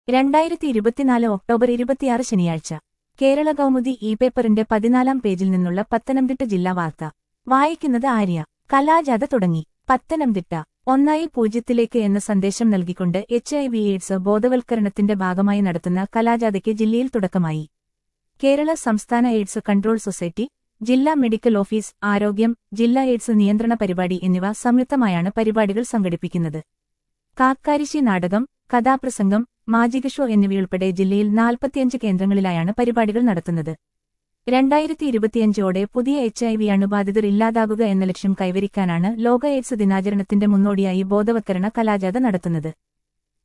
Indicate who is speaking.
Speaker 1: രണ്ടായിരത്തി ഇരുപത്തിനാല് ഒക്ടോബർ ഇരുപത്തിയാറ് ശനിയാഴ്ച കേരള കൗമുദി ഇ പേപ്പറിന്റെ പതിനാലാം പേജിൽ നിന്നുള്ള പത്തനംതിട്ട ജില്ലാ വാർത്ത വായിക്കുന്നത് ആര്യ കലാജാഥ തുടങ്ങി പത്തനംതിട്ട ഒന്നായി പൂജ്യത്തിലേക്ക് എന്ന സന്ദേശം നൽകിക്കൊണ്ട് എച്ച് ഐ വി എയ്ഡ്സ് ബോധവൽക്കരണത്തിന്റെ ഭാഗമായി നടത്തുന്ന കലാജാഥയ്ക്ക് ജില്ലയിൽ തുടക്കമായി കേരള സംസ്ഥാന എയ്ഡ്സ് കൺട്രോൾ സൊസൈറ്റി ജില്ലാ മെഡിക്കൽ ഓഫീസ് ആരോഗ്യം ജില്ലാ എയ്ഡ്സ് നിയന്ത്രണ പരിപാടി എന്നിവ സംയുക്തമായാണ് പരിപാടികൾ സംഘടിപ്പിക്കുന്നത് കാക്കാരിശി നാടകം കഥാപ്രസംഗം മാജിക ഷോ എന്നിവയുൾപ്പെടെ ജില്ലയിൽ നാൽപ്പത്തിയഞ്ച് കേന്ദ്രങ്ങളിലായാണ് പരിപാടികൾ നടത്തുന്നത് രണ്ടായിരത്തി ഇരുപത്തിയഞ്ചോടെ പുതിയ എച്ച് ഐ വി അണുബാധിതർ ഇല്ലാതാകുക എന്ന ലക്ഷ്യം കൈവരിക്കാനാണ് ലോക എയ്ഡ്സ് ദിനാചരണത്തിന്റെ മുന്നോടിയായി ബോധവത്കരണ കലാജാഥ നടത്തുന്നത്